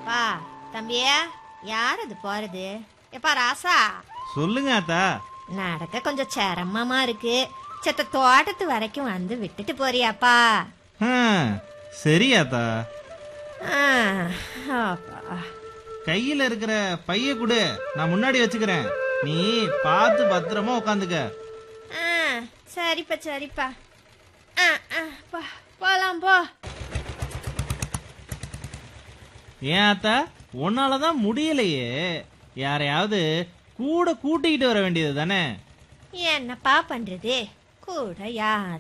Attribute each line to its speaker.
Speaker 1: பா தம்பியா யார் அது போறது எப்பா ராசா
Speaker 2: சொல்லுங்க ஆத்தா
Speaker 1: நடக்க கொஞ்சம் சிரமமா இருக்கு செத்த தோட்டத்து வரைக்கும் வந்து விட்டுட்டு போறியாப்பா
Speaker 2: ஹம், சரி ஆத்தா
Speaker 1: ஆ, அப்பா.
Speaker 2: கையில இருக்கிற பைய கொடு நான் முன்னாடி வச்சுக்கிறேன் நீ பார்த்து பத்திரமா உட்காந்துக்க
Speaker 1: ஆ, சரிப்பா சரிப்பா ஆ, ஆ, போ, போலாம் போ
Speaker 2: ஏன் ஆத்தா உன்னாலதான் முடியலையே யாரையாவது கூட கூட்டிக்கிட்டு வர வேண்டியது தானே
Speaker 1: என்னப்பா பண்றது கூட யாரும்